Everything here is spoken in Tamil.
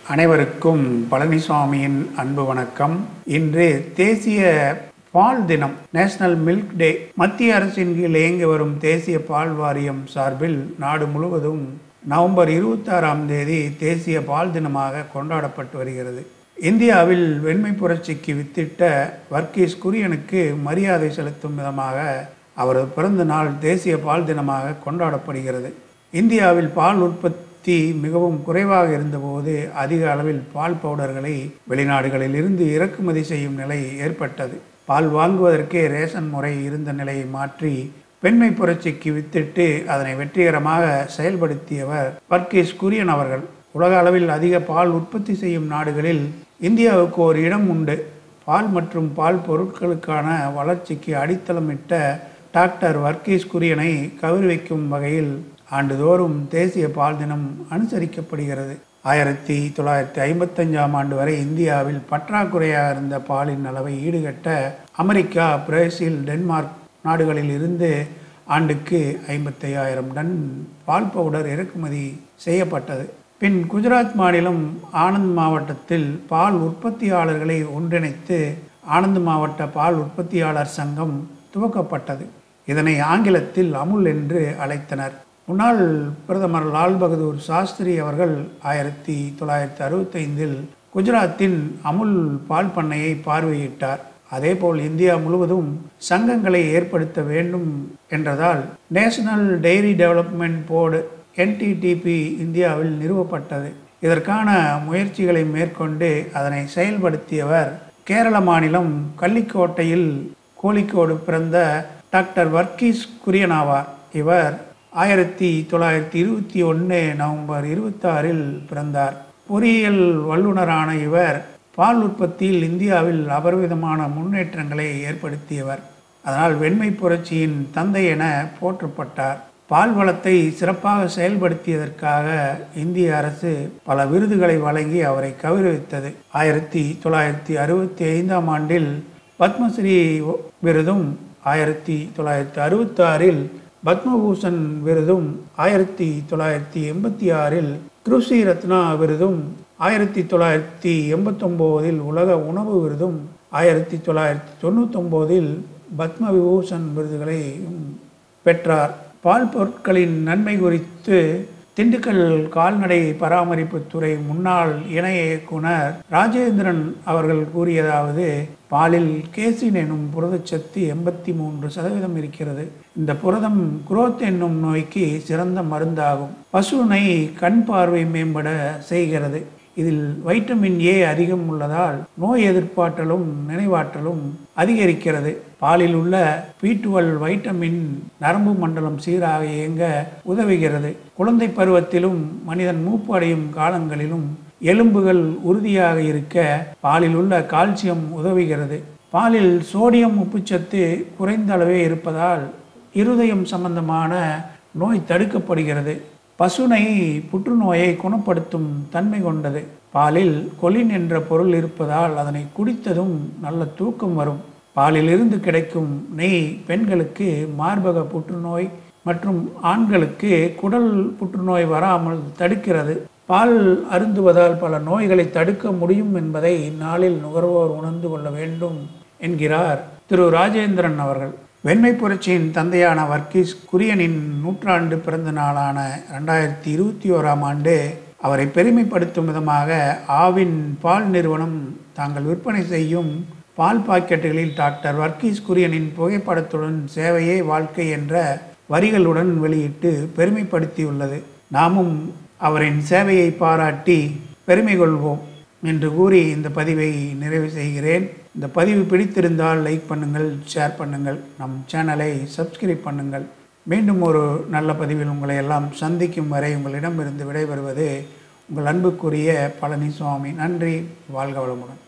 அனைவருக்கும் பழனிசாமியின் அன்பு வணக்கம் இன்று தேசிய பால் தினம் நேஷனல் மில்க் டே மத்திய அரசின் கீழ் இயங்கி வரும் தேசிய பால் வாரியம் சார்பில் நாடு முழுவதும் நவம்பர் இருபத்தாறாம் தேதி தேசிய பால் தினமாக கொண்டாடப்பட்டு வருகிறது இந்தியாவில் வெண்மை புரட்சிக்கு வித்திட்ட வர்கீஸ் குரியனுக்கு மரியாதை செலுத்தும் விதமாக அவரது பிறந்த நாள் தேசிய பால் தினமாக கொண்டாடப்படுகிறது இந்தியாவில் பால் உற்பத்தி மிகவும் குறைவாக இருந்தபோது அதிக அளவில் பால் பவுடர்களை வெளிநாடுகளில் இருந்து இறக்குமதி செய்யும் நிலை ஏற்பட்டது பால் வாங்குவதற்கே ரேஷன் முறை இருந்த நிலையை மாற்றி பெண்மை புரட்சிக்கு வித்திட்டு அதனை வெற்றிகரமாக செயல்படுத்தியவர் வர்கீஸ் குரியன் அவர்கள் உலக அளவில் அதிக பால் உற்பத்தி செய்யும் நாடுகளில் இந்தியாவுக்கு ஒரு இடம் உண்டு பால் மற்றும் பால் பொருட்களுக்கான வளர்ச்சிக்கு அடித்தளமிட்ட டாக்டர் வர்கீஸ் குரியனை கௌரவிக்கும் வகையில் ஆண்டுதோறும் தேசிய பால் தினம் அனுசரிக்கப்படுகிறது ஆயிரத்தி தொள்ளாயிரத்தி ஐம்பத்தஞ்சாம் ஆண்டு வரை இந்தியாவில் பற்றாக்குறையாக இருந்த பாலின் அளவை ஈடுகட்ட அமெரிக்கா பிரேசில் டென்மார்க் நாடுகளில் இருந்து ஆண்டுக்கு ஐம்பத்தையாயிரம் டன் பால் பவுடர் இறக்குமதி செய்யப்பட்டது பின் குஜராத் மாநிலம் ஆனந்த் மாவட்டத்தில் பால் உற்பத்தியாளர்களை ஒன்றிணைத்து ஆனந்த் மாவட்ட பால் உற்பத்தியாளர் சங்கம் துவக்கப்பட்டது இதனை ஆங்கிலத்தில் அமுல் என்று அழைத்தனர் முன்னாள் பிரதமர் லால் பகதூர் சாஸ்திரி அவர்கள் ஆயிரத்தி தொள்ளாயிரத்தி அறுபத்தைந்தில் குஜராத்தின் அமுல் பால் பண்ணையை பார்வையிட்டார் அதேபோல் இந்தியா முழுவதும் சங்கங்களை ஏற்படுத்த வேண்டும் என்றதால் national dairy development board NDDB இந்தியாவில் நிறுவப்பட்டது இதற்கான முயற்சிகளை மேற்கொண்டு அதனை செயல்படுத்தியவர் கேரள மாநிலம் கள்ளிக்கோட்டையில் கோழிக்கோடு பிறந்த டாக்டர் வர்கீஸ் குரியனாவார் இவர் ஆயிரத்தி தொள்ளாயிரத்தி இருபத்தி ஒன்று நவம்பர் இருபத்தாறில் பிறந்தார் பொறியியல் வல்லுநரான இவர் பால் உற்பத்தியில் இந்தியாவில் அபரிவிதமான முன்னேற்றங்களை ஏற்படுத்தியவர் அதனால் வெண்மை புரட்சியின் தந்தை என போற்றப்பட்டார் பால் வளத்தை சிறப்பாக செயல்படுத்தியதற்காக இந்திய அரசு பல விருதுகளை வழங்கி அவரை கௌரவித்தது ஆயிரத்தி தொள்ளாயிரத்தி அறுபத்தி ஐந்தாம் ஆண்டில் பத்மஸ்ரீ விருதும் ஆயிரத்தி தொள்ளாயிரத்தி அறுபத்தி ஆறில் பத்மபூஷன் விருதும் ஆயிரத்தி தொள்ளாயிரத்தி எண்பத்தி ஆறில் கிருஷி ரத்னா விருதும் ஆயிரத்தி தொள்ளாயிரத்தி எண்பத்தொம்போதில் உலக உணவு விருதும் ஆயிரத்தி தொள்ளாயிரத்தி தொண்ணூத்தொம்போதில் பத்ம விபூஷன் விருதுகளையும் பெற்றார் பால் பொருட்களின் நன்மை குறித்து திண்டுக்கல் கால்நடை பராமரிப்புத்துறை முன்னாள் இணை இயக்குனர் ராஜேந்திரன் அவர்கள் கூறியதாவது பாலில் கேசின் எனும் புரதச்சத்து எண்பத்தி மூன்று சதவீதம் இருக்கிறது இந்த புரதம் குரோத் என்னும் நோய்க்கு சிறந்த மருந்தாகும் பசுனை கண் பார்வை மேம்பட செய்கிறது இதில் வைட்டமின் ஏ அதிகம் உள்ளதால் நோய் எதிர்ப்பாற்றலும் நினைவாற்றலும் அதிகரிக்கிறது பாலில் உள்ள பீட்டுவல் வைட்டமின் நரம்பு மண்டலம் சீராக இயங்க உதவுகிறது குழந்தை பருவத்திலும் மனிதன் மூப்பு அடையும் காலங்களிலும் எலும்புகள் உறுதியாக இருக்க பாலில் உள்ள கால்சியம் உதவுகிறது பாலில் சோடியம் உப்புச்சத்து குறைந்த அளவே இருப்பதால் இருதயம் சம்பந்தமான நோய் தடுக்கப்படுகிறது பசுனை புற்றுநோயை குணப்படுத்தும் தன்மை கொண்டது பாலில் கொலின் என்ற பொருள் இருப்பதால் அதனை குடித்ததும் நல்ல தூக்கம் வரும் பாலில் இருந்து கிடைக்கும் நெய் பெண்களுக்கு மார்பக புற்றுநோய் மற்றும் ஆண்களுக்கு குடல் புற்றுநோய் வராமல் தடுக்கிறது பால் அருந்துவதால் பல நோய்களை தடுக்க முடியும் என்பதை நாளில் நுகர்வோர் உணர்ந்து கொள்ள வேண்டும் என்கிறார் திரு ராஜேந்திரன் அவர்கள் வெண்மை புரட்சியின் தந்தையான வர்கீஸ் குரியனின் நூற்றாண்டு பிறந்த நாளான ரெண்டாயிரத்தி இருபத்தி ஓராம் ஆண்டு அவரை பெருமைப்படுத்தும் விதமாக ஆவின் பால் நிறுவனம் தாங்கள் விற்பனை செய்யும் பால் பாக்கெட்டுகளில் டாக்டர் வர்கீஸ் குரியனின் புகைப்படத்துடன் சேவையே வாழ்க்கை என்ற வரிகளுடன் வெளியிட்டு பெருமைப்படுத்தியுள்ளது நாமும் அவரின் சேவையை பாராட்டி பெருமை கொள்வோம் என்று கூறி இந்த பதிவை நிறைவு செய்கிறேன் இந்த பதிவு பிடித்திருந்தால் லைக் பண்ணுங்கள் ஷேர் பண்ணுங்கள் நம் சேனலை சப்ஸ்கிரைப் பண்ணுங்கள் மீண்டும் ஒரு நல்ல பதிவில் உங்களை எல்லாம் சந்திக்கும் வரை உங்களிடமிருந்து விடைபெறுவது உங்கள் அன்புக்குரிய பழனிசுவாமி நன்றி வாழ்க வளமுடன்